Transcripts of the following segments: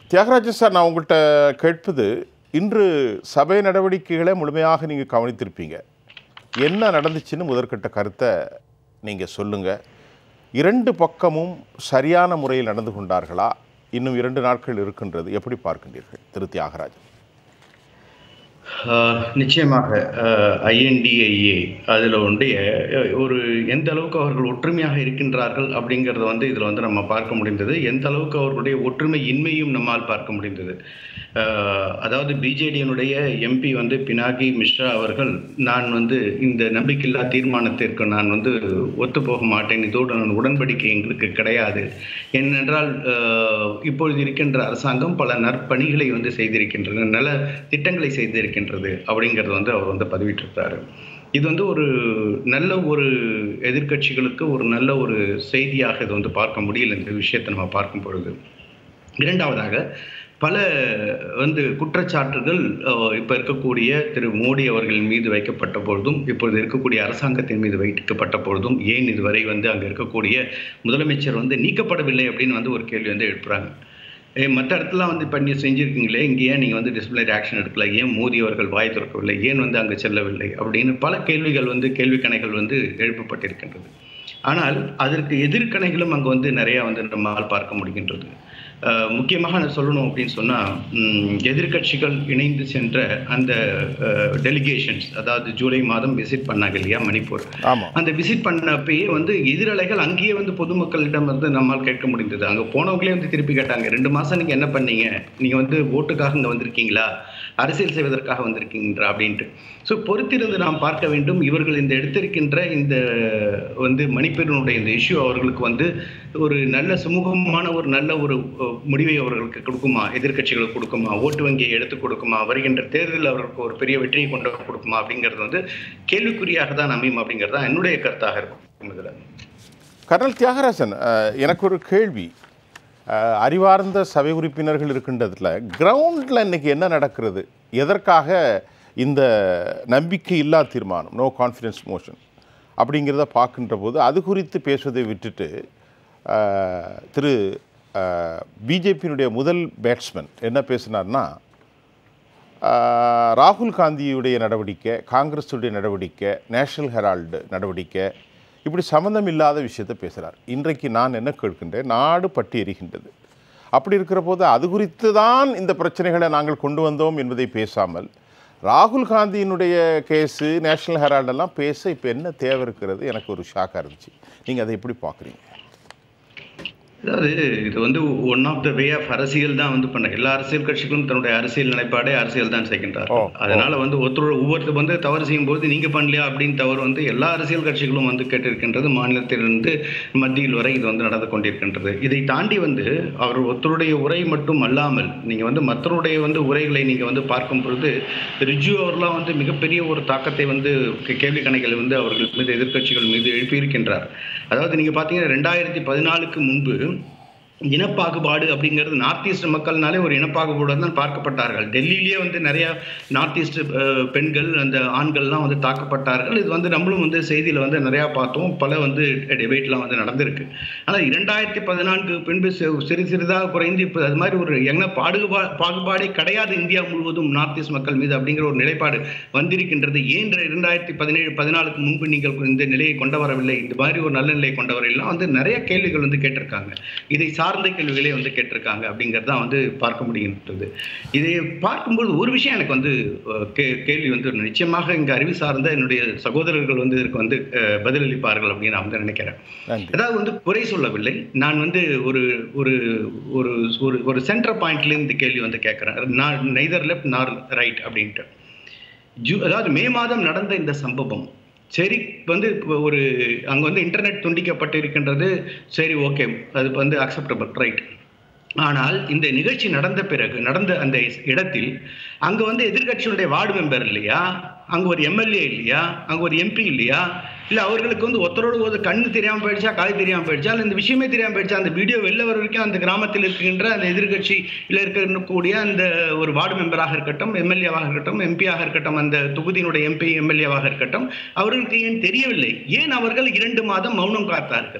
Thiagarajan sir நான் உங்கள்கிட்ட கேட்பது இன்று சபை நடவடிக்கைகளை முழுமையாக நீங்கள் கவனித்திருப்பீங்க என்ன நடந்துச்சுன்னு முதற்கட்ட கருத்தை நீங்கள் சொல்லுங்கள் இரண்டு பக்கமும் சரியான முறையில் நடந்து கொண்டார்களா இன்னும் இரண்டு நாட்கள் இருக்கின்றது எப்படி பார்க்கின்றீர்கள் திரு தியாகராஜன் ஆஹ் நிச்சயமாக ஐஎன்டிஐஏ அதில் வந்து அஹ், ஒரு எந்த அளவுக்கு அவர்கள் ஒற்றுமையாக இருக்கின்றார்கள் அப்படிங்கிறத வந்து இதில் வந்து நம்ம பார்க்க முடிந்தது எந்த அளவுக்கு அவர்களுடைய ஒற்றுமை இன்மையும் நம்மால் பார்க்க முடிந்தது ஆஹ், அதாவது பிஜேடியினுடைய எம்பி வந்து பினாகி மிஸ்ரா அவர்கள் நான் வந்து இந்த நம்பிக்கையில்லா தீர்மானத்திற்கு நான் வந்து ஒத்து போக மாட்டேன் இதோடு நான் உடன்படிக்கை எங்களுக்கு கிடையாது ஏனென்றால் ஆஹ், இப்பொழுது இருக்கின்ற அரசாங்கம் பல நற்பணிகளை வந்து செய்திருக்கின்றன நல்ல திட்டங்களை செய்திருக்கின்றது அப்படிங்கிறது வந்து அவர் வந்து பதிவிட்டிருந்தாரு இது வந்து ஒரு நல்ல ஒரு எதிர்க்கட்சிகளுக்கு ஒரு நல்ல ஒரு செய்தியாக இது வந்து பார்க்க முடியல இந்த விஷயத்தை நம்ம பார்க்கும் பொழுது இரண்டாவதாக பல வந்து குற்றச்சாட்டுகள் அஹ், இப்ப இருக்கக்கூடிய திரு மோடி அவர்கள் மீது வைக்கப்பட்ட பொழுதும் இப்பொழுது இருக்கக்கூடிய அரசாங்கத்தின் மீது வைக்கப்பட்ட பொழுதும் ஏன் இதுவரை வந்து அங்க இருக்கக்கூடிய முதலமைச்சர் வந்து நீக்கப்படவில்லை அப்படின்னு வந்து ஒரு கேள்வி வந்து எழுப்புறாங்க ஏ மற்ற இடத்துலாம் வந்து பண்ணி செஞ்சுருக்கீங்களே இங்கே ஏன் நீங்கள் வந்து டிசிப்ளினரி ஆக்ஷன் எடுக்கல ஏன் மோடி அவர்கள் வாய் திறக்கவில்லை ஏன் வந்து அங்கே செல்லவில்லை அப்படின்னு பல கேள்விகள் வந்து கேள்விக்கணைகள் வந்து எழுப்பப்பட்டிருக்கின்றது ஆனால் அதற்கு எதிர்க்கணைகளும் அங்கே வந்து நிறையா வந்து நம்மால் பார்க்க முடிகின்றது அஹ் முக்கியமாக நான் சொல்லணும் அப்படின்னு சொன்னால் எதிர்க்கட்சிகள் இணைந்து சென்ற அந்த டெலிகேஷன்ஸ் அதாவது ஜூலை மாதம் விசிட் பண்ணாங்க இல்லையா மணிப்பூர் ஆமாம் அந்த விசிட் பண்ணப்பயே வந்து எதிரலைகள் அங்கேயே வந்து பொதுமக்களிடம் வந்து நம்மால் கேட்க முடிந்தது அங்கே போனவங்களே வந்து திருப்பி கேட்டாங்க ரெண்டு மாதம் நீங்கள் என்ன பண்ணீங்க நீங்கள் வந்து ஓட்டுக்காக இங்கே வந்திருக்கீங்களா அரசியல் செய்வதற்காக வந்திருக்கீங்களா அப்படின்ட்டு ஸோ பொறுத்திருந்து நாம் பார்க்க வேண்டும் இவர்கள் இந்த எடுத்திருக்கின்ற இந்த வந்து மணிப்பூரினுடைய இந்த இஷ்யூ அவர்களுக்கு வந்து ஒரு நல்ல சுமூகமான ஒரு நல்ல ஒரு அஹ், முடிவை அவர்களுக்கு கொடுக்குமா எதிர்க்கட்சிகளுக்கு கொடுக்குமா ஓட்டு வங்கியை எடுத்து கொடுக்குமா வருகின்ற தேர்தலில் அவர்களுக்கு ஒரு பெரிய வெற்றியை கொண்டு வந்து கொடுக்குமா அப்படிங்கிறது வந்து கேள்விக்குறியாக தான் அமையும் அப்படிங்கிறது தான் என்னுடைய கருத்தாக இருக்கும் இதில் கர்னல் தியாகராஜன் அஹ், எனக்கு ஒரு கேள்வி அஹ், அறிவார்ந்த சபை உறுப்பினர்கள் இருக்கின்றதுல கிரவுண்டில் இன்னைக்கு என்ன நடக்கிறது எதற்காக இந்த நம்பிக்கை இல்லா தீர்மானம் நோ கான்ஃபிடன்ஸ் மோஷன் அப்படிங்கிறத பார்க்கின்ற போது அது குறித்து பேசுவதை விட்டுட்டு அஹ், திரு பிஜேபியினுடைய முதல் பேட்ஸ்மேன் என்ன பேசினார்னா ஆஹ், ராகுல் காந்தியுடைய நடவடிக்கை காங்கிரஸுடைய நடவடிக்கை நேஷனல் ஹெரால்டு நடவடிக்கை இப்படி சம்மந்தம் இல்லாத விஷயத்தை பேசுகிறார் இன்றைக்கு நான் என்ன கேட்கின்றேன் நாடு பட்டி எரிகின்றது அப்படி இருக்கிற போது அது குறித்து தான் இந்த பிரச்சனைகளை நாங்கள் கொண்டு வந்தோம் என்பதை பேசாமல் ராகுல் காந்தியினுடைய கேஸு நேஷனல் ஹெரால்டெல்லாம் பேச இப்போ என்ன தேவை இருக்கிறது எனக்கு ஒரு ஷாக்காக இருந்துச்சு நீங்கள் அதை எப்படி பார்க்குறீங்க அதாவது இது வந்து one of the way of அரசியல் தான் வந்து பண்ண எல்லா அரசியல் கட்சிகளும் தன்னுடைய அரசியல் நிலைப்பாடே அரசியல் தான் செய்கின்றார் ஓ, அதனால வந்து ஒருத்தர் ஒவ்வொருத்தர் வந்து தவறு செய்யும் போது நீங்க பண்ணலையா அப்படின்னு தவறு வந்து எல்லா அரசியல் கட்சிகளும் வந்து கேட்டிருக்கின்றது மாநிலத்திலிருந்து மத்தியில் வரை இது வந்து நடந்து கொண்டிருக்கின்றது இதை தாண்டி வந்து அவர் ஒருத்தருடைய உரை மட்டும் அல்லாமல் நீங்க வந்து மற்றவருடைய வந்து உரைகளை நீங்க வந்து பார்க்கும் பொழுது ரிஜு அவர்லாம் வந்து மிகப்பெரிய ஒரு தாக்கத்தை வந்து கே- கேள்வி கணைகளை வந்து அவர்கள் மீது எதிர்க்கட்சிகள் மீது எழுப்பியிருக்கின்றார் அதாவது நீங்க பாத்தீங்கன்னா ரெண்டாயிரத்தி பதினாலுக்கு முன்பு இனப்பாகுபாடு அப்படிங்கிறது நார்த் ஈஸ்ட் மக்கள்னாலே ஒரு இனப்பாகுபாடு தான் பார்க்கப்பட்டார்கள் டெல்லியிலேயே வந்து நிறைய நார்த் ஈஸ்ட் அஹ், பெண்கள் அந்த ஆண்கள்லாம் வந்து தாக்கப்பட்டார்கள் இது வந்து நம்மளும் வந்து செய்தியில் வந்து நிறையா பார்த்தோம் பல வந்து டிபேட்லாம் வந்து நடந்திருக்கு ஆனால் இரண்டாயிரத்தி பதினான்கு பின்பு சி- சிறு சிறிதாக குறைந்து இப்போ அது மாதிரி ஒரு என்ன பாடுபா பாகுபாடே கிடையாது இந்தியா முழுவதும் நார்த் ஈஸ்ட் மக்கள் மீது அப்படிங்கிற ஒரு நிலைப்பாடு வந்திருக்கின்றது ஏன் இரண்டாயிரத்தி பதினேழு பதினாலுக்கு முன்பு நீங்கள் இந்த நிலையை கொண்டு வரவில்லை இந்த மாதிரி ஒரு நல்ல நிலையை கொண்டு வரவில்லை வந்து நிறைய கேள்விகள் வந்து கேட்டிருக்காங்க இதை சார்ந்த கேள்விகளே வந்து கேட்டிருக்காங்க அப்படிங்கிறது தான் வந்து பார்க்க முடிகின்றது இதை பார்க்கும்போது ஒரு விஷயம் எனக்கு வந்து அஹ், கே- கேள்வி வந்து நிச்சயமாக இங்கே அறிவு சார்ந்த என்னுடைய சகோதரர்கள் வந்து இதற்கு வந்து அஹ், பதிலளிப்பார்கள் அப்படின்னு நான் வந்து நினைக்கிறேன் நன்றி அதாவது வந்து குறை சொல்லவில்லை நான் வந்து ஒரு ஒரு ஒரு ஒரு ஒரு சென்டர் பாயிண்ட்ல இந்த கேள்வி வந்து கேட்குறேன் நான் நெய்தர் லெஃப்ட் நார் ரைட் அப்படின்ட்டு ஜூ அதாவது மே மாதம் நடந்த இந்த சம்பவம் சரி வந்து இப்போ ஒரு அங்கே வந்து இன்டர்நெட் துண்டிக்கப்பட்டு இருக்கின்றது சரி ஓகே அது வந்து அக்செப்டபிள் ரைட் ஆனால் இந்த நிகழ்ச்சி நடந்த பிறகு நடந்த அந்த இடத்தில் அங்க வந்து எதிர்க்கட்சியினுடைய வார்டு மெம்பர் இல்லையா அங்க ஒரு எம்எல்ஏ இல்லையா அங்க ஒரு எம்பி இல்லையா இல்ல அவர்களுக்கு வந்து ஒருத்தரோட ஒரு கண்ணு தெரியாம போயிடுச்சா காது தெரியாம போயிடுச்சா இல்ல இந்த விஷயமே தெரியாம போயிடுச்சா அந்த வீடியோ வெளில வர வரைக்கும் அந்த கிராமத்தில் இருக்கின்ற அந்த எதிர்க்கட்சியில் இருக்கக்கூடிய அந்த ஒரு வார்டு மெம்பராக இருக்கட்டும் எம்எல்ஏவாக இருக்கட்டும் எம்பியாக இருக்கட்டும் அந்த தொகுதியினுடைய எம்பி எம்எல்ஏவாக இருக்கட்டும் அவர்களுக்கு ஏன் தெரியவில்லை ஏன் அவர்கள் இரண்டு மாதம் மௌனம் காத்தார்கள்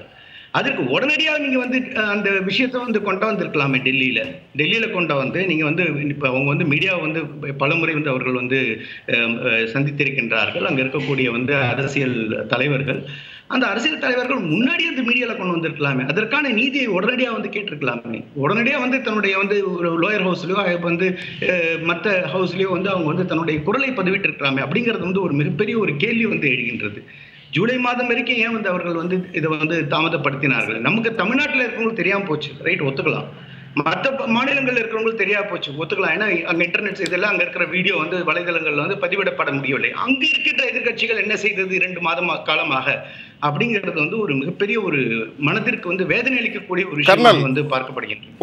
அதற்கு உடனடியாக நீங்க வந்து அஹ், அந்த விஷயத்தை வந்து கொண்டு வந்திருக்கலாமே டெல்லியில டெல்லியில கொண்டு வந்து நீங்க வந்து இப்ப அவங்க வந்து மீடியாவை வந்து பலமுறை வந்து அவர்கள் வந்து அஹ், அஹ், சந்தித்திருக்கின்றார்கள் அங்க இருக்கக்கூடிய வந்து அரசியல் தலைவர்கள் அந்த அரசியல் தலைவர்கள் முன்னாடி அந்த மீடியால கொண்டு வந்திருக்கலாமே அதற்கான நீதியை உடனடியாக வந்து கேட்டிருக்கலாமே உடனடியாக வந்து தன்னுடைய வந்து ஒரு லோயர் ஹவுஸ்லயோ வந்து அஹ், மத்த ஹவுஸ்லயோ வந்து அவங்க வந்து தன்னுடைய குரலை பதிவிட்டிருக்கலாமே அப்படிங்கிறது வந்து ஒரு மிகப்பெரிய ஒரு கேள்வி வந்து எழுகின்றது ஜூலை மாதம் வரைக்கும் ஏன் வந்து அவர்கள் வந்து இதை வந்து தாமதப்படுத்தினார்கள் நமக்கு தமிழ்நாட்டில் இருக்கவங்களுக்கு தெரியாம போச்சு ரைட் ஒத்துக்கலாம் மற்ற மாநிலங்கள்ல இருக்கிறவங்களுக்கு தெரியாம போச்சு ஒத்துக்கலாம் ஏன்னா அங்க இன்டர்நெட் இதெல்லாம் அங்க இருக்கிற வீடியோ வந்து வலைதளங்கள்ல வந்து பதிவிடப்பட முடியவில்லை அங்க இருக்கின்ற எதிர்க்கட்சிகள் என்ன செய்தது இரண்டு மாதம் காலமாக அப்படிங்கிறது வந்து ஒரு மிகப்பெரிய ஒரு மனதிற்கு வந்து வேதனை அளிக்கக்கூடிய ஒரு விஷயம் கர்னல். வந்து பார்க்கப்படுகின்றது